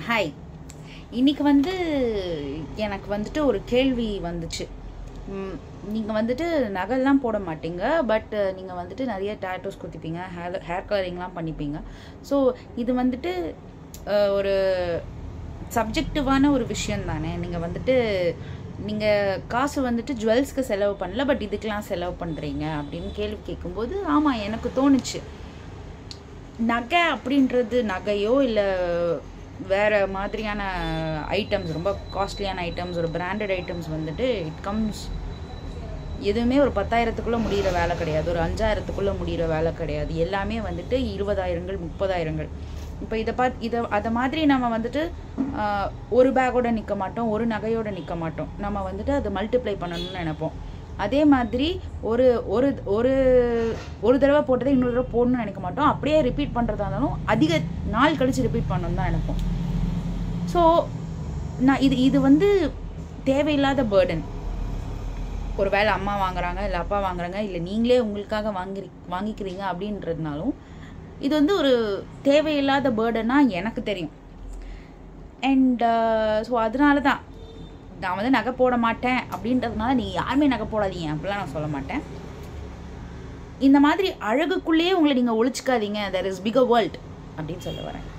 hi இன்னைக்கு வந்து எனக்கு வந்துட்டு ஒரு கேள்வி வந்துச்சு நீங்கள் வந்துட்டு நகைலாம் போட மாட்டீங்க பட் நீங்கள் வந்துட்டு நிறைய டேட்டோஸ் குத்திப்பீங்க ஹேர் ஹேர் கலரிங்லாம் பண்ணிப்பீங்க ஸோ இது வந்துட்டு அஹ், ஒரு சப்ஜெக்டிவான ஒரு விஷயம் தானே நீங்கள் வந்துட்டு நீங்கள் காசு வந்துட்டு ஜுவல்ஸ்க்கு செலவு பண்ணல பட் இதுக்கெலாம் செலவு பண்ணுறீங்க அப்படின்னு கேள்வி கேட்கும்போது ஆமாம் எனக்கு தோணுச்சு நகை அப்படின்றது நகையோ இல்லை வேறு மாதிரியான ஐட்டம்ஸ் ரொம்ப காஸ்ட்லியான ஐட்டம்ஸ் ஒரு பிராண்டட் ஐட்டம்ஸ் வந்துட்டு இட் கம்ஸ் எதுவுமே ஒரு பத்தாயிரத்துக்குள்ளே முடிகிற வேலை கிடையாது ஒரு அஞ்சாயிரத்துக்குள்ளே முடிகிற வேலை கிடையாது எல்லாமே வந்துட்டு இருபதாயிரங்கள் முப்பதாயிரங்கள் இப்போ இதை பார்த்து இதை அதை மாதிரி நம்ம வந்துட்டு ஆஹ், ஒரு பேக்கோட நிற்க மாட்டோம் ஒரு நகையோட நிற்க மாட்டோம் நம்ம வந்துட்டு அதை மல்டிப்ளை பண்ணணும்னு நினைப்போம் அதே மாதிரி ஒரு ஒரு ஒரு ஒரு தடவை போட்டதை இன்னொரு தடவை போடணும்னு நினைக்க மாட்டோம் அப்படியே ரிப்பீட் பண்ணுறதா இருந்தாலும் அதிக நாள் கழித்து ரிப்பீட் பண்ணணும்னு தான் நினைப்போம் ஸோ நான் இது இது வந்து தேவையில்லாத பேர்டன் ஒரு வேளை அம்மா வாங்குறாங்க இல்லை அப்பா வாங்குறாங்க இல்லை நீங்களே உங்களுக்காக வாங்கி வாங்கிக்கிறீங்க அப்படின்றதுனாலும் இது வந்து ஒரு தேவையில்லாத பேர்டனாக எனக்கு தெரியும் அண்ட் ஸோ அதனால தான் நான் வந்து நகை போட மாட்டேன் அப்படின்றதுனால நீங்கள் யாருமே நகை போடாதீங்க அப்படிலாம் நான் சொல்ல மாட்டேன் இந்த மாதிரி அழகுக்குள்ளேயே உங்களை நீங்கள் ஒழிச்சிக்காதீங்க தெர் இஸ் பிக வேர்ல்ட் அப்படின்னு சொல்ல வரேன்